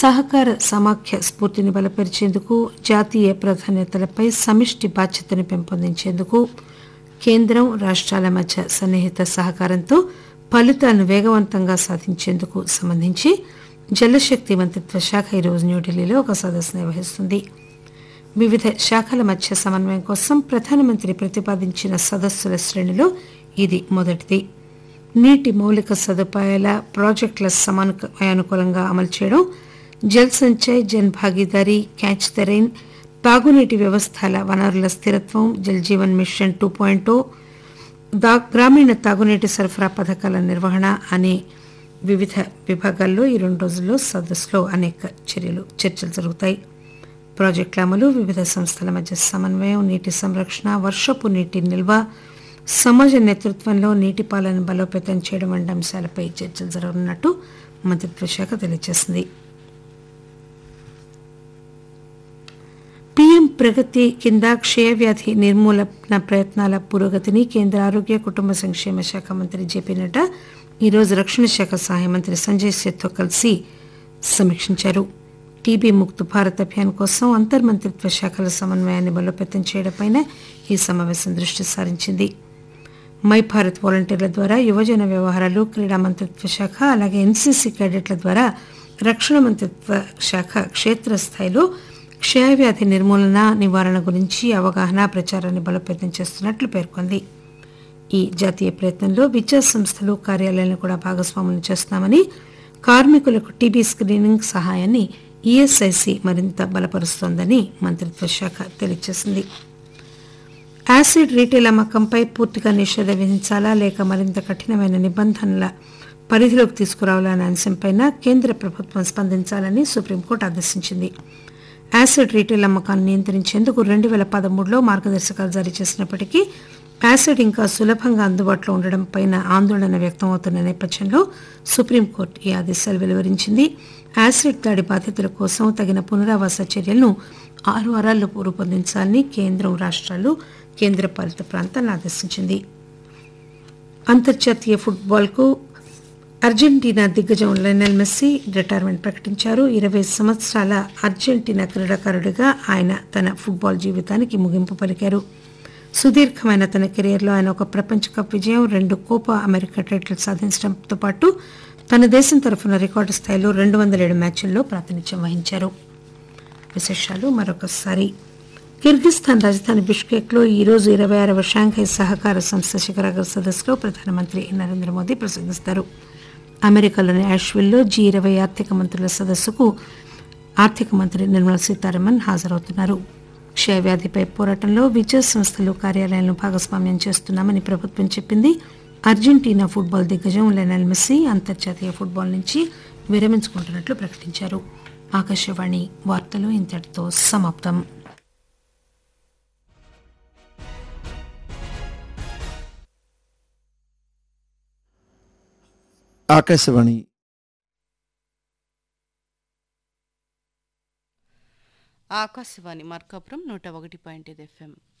సహకార సమాఖ్య స్ఫూర్తిని బలపరిచేందుకు జాతీయ ప్రాధాన్యతలపై సమిష్టి బాధ్యతను పెంపొందించేందుకు కేంద్రం రాష్ట్రాల మధ్య సన్నిహిత సహకారంతో ఫలితాలను వేగవంతంగా సాధించేందుకు సంబంధించి జలశక్తి మంత్రిత్వ శాఖ ఈరోజు న్యూఢిల్లీలో ఒక సదస్సు నిర్వహిస్తుంది వివిధ శాఖల మధ్య సమన్వయం కోసం ప్రధానమంత్రి ప్రతిపాదించిన సదస్సుల శ్రేణిలో ఇది మొదటిది నీటి మౌలిక సదుపాయాల ప్రాజెక్టుల సమయానుకూలంగా అమలు చేయడం Jal Sanchay Jan Bhagidari catch the rain తాగునీటి వ్యవస్థల వనరుల స్థిరత్వం Jal Jeevan mission two point గ్రామీణ తాగునీటి సరఫరా పథకాల నిర్వహణ అనే వివిధ విభాగాల్లో ఈ రెండు రోజుల్లో సదస్సులో అనేక చర్యలు చర్చలు జరుగుతాయి ప్రాజెక్టుల అమలు వివిధ సంస్థల మధ్య సమన్వయం నీటి సంరక్షణ వర్షపు నీటి నిల్వ సమాజ నేతృత్వంలో నీటి పాలన బలోపేతం చేయడం వంటి అంశాలపై చర్చలు జరగనున్నట్టు మంత్రిత్వ శాఖ తెలియజేసింది పీఎం ప్రగతి కింద క్షయవ్యాధి నిర్మూలన ప్రయత్నాల పురోగతిని కేంద్ర ఆరోగ్య కుటుంబ సంక్షేమ శాఖ మంత్రి జేపీ నడ్డా ఈరోజు రక్షణ శాఖ సహాయ మంత్రి సంజయ్ సేత్తో కలిసి సమీక్షించారు టీబీ ముక్త్ భారత్ అభియాన్ కోసం అంతర్మంత్రిత్వ శాఖల సమన్వయాన్ని బలోపేతం చేయడంపై ఈ సమావేశం దృష్టి సారించింది మై భారత్ వాలంటీర్ల ద్వారా యువజన వ్యవహారాలు క్రీడా మంత్రిత్వ శాఖ అలాగే ఎన్సీసీ క్యాడెట్ల ద్వారా రక్షణ మంత్రిత్వ శాఖ క్షేత్రస్థాయిలో క్షయవ్యాధి నిర్మూలన నివారణ గురించి అవగాహన ప్రచారాన్ని బలోపేతం చేస్తున్నట్లు పేర్కొంది ఈ జాతీయ ప్రయత్నంలో విద్యా సంస్థలు కార్యాలయాలను కూడా భాగస్వాములు చేస్తున్నామని కార్మికులకు టీబీ స్క్రీనింగ్ సహాయాన్ని ఈఎస్ఐసి మరింత బలపరుస్తోందని మంత్రిత్వ శాఖ తెలియజేసింది యాసిడ్ రీటైల్ అమ్మకంపై పూర్తిగా నిషేధం విధించాలా లేక మరింత కఠినమైన నిబంధనల పరిధిలోకి తీసుకురావాలనే అంశంపై కేంద్ర ప్రభుత్వం స్పందించాలని సుప్రీంకోర్టు ఆదేశించింది యాసిడ్ రీటైల్ అమ్మకాన్ని నియంత్రించేందుకు రెండు వేల పదమూడులో మార్గదర్శకాలు జారీ చేసినప్పటికీ యాసిడ్ ఇంకా సులభంగా అందుబాటులో ఉండడంపై ఆందోళన వ్యక్తమవుతున్న నేపథ్యంలో సుప్రీంకోర్టు ఈ ఆదేశాలు వెలువరించింది యాసిడ్ దాడి బాధితుల కోసం తగిన పునరావాస చర్యలను ఆరు వారాల్లో రూపొందించాలని కేంద్రం రాష్ట్రాలు కేంద్రపాలిత ప్రాంతాలను ఆదేశించింది అంతర్జాతీయ ఫుట్బాల్కు అర్జెంటీనా దిగ్గజం లెనల్ మెస్సీ రిటైర్మెంట్ ప్రకటించారు ఇరవై సంవత్సరాల అర్జెంటీనా క్రీడాకారుడిగా ఆయన తన ఫుట్బాల్ జీవితానికి ముగింపు పలికారు సుదీర్ఘమైన తన కెరీర్లో ఆయన ఒక ప్రపంచ కప్ విజయం రెండు కోపా అమెరికా టైటిల్ సాధించడంతో పాటు తన దేశం తరఫున రికార్డు స్థాయిలో రెండు వందల ఏడు మ్యాచ్ల్లో ప్రాతినిధ్యం వహించారు విశేషాలు మరొకసారి కిర్గిస్థాన్ రాజధాని బిష్కేక్లో ఈరోజు ఇరవై ఆరవ షాంఘై సహకార సంస్థ శిఖరాగ్ర సదస్సులో ప్రధానమంత్రి నరేంద్ర మోదీ ప్రసంగిస్తారు అమెరికాలోని యాష్విల్లో జీ ఇరవై ఆర్థిక మంత్రుల సదస్సుకు ఆర్థిక మంత్రి నిర్మలా సీతారామన్ హాజరవుతున్నారు క్షయవ్యాధిపై పోరాటంలో విద్యా సంస్థలు కార్యాలయాలను భాగస్వామ్యం చేస్తున్నామని ప్రభుత్వం చెప్పింది అర్జెంటీనా ఫుట్బాల్ దిగ్గజం లెనల్ మెస్సీ అంతర్జాతీయ ఫుట్బాల్ నుంచి విరమించుకుంటున్నట్లు ప్రకటించారు ఆకాశవాణి వార్తలు ఇంతటితో సమాప్తం ఆకాశవాణి ఆకాశవాణి మార్కాపురం నూట ఒకటి పాయింట్ ఐదు ఎఫ్ఎం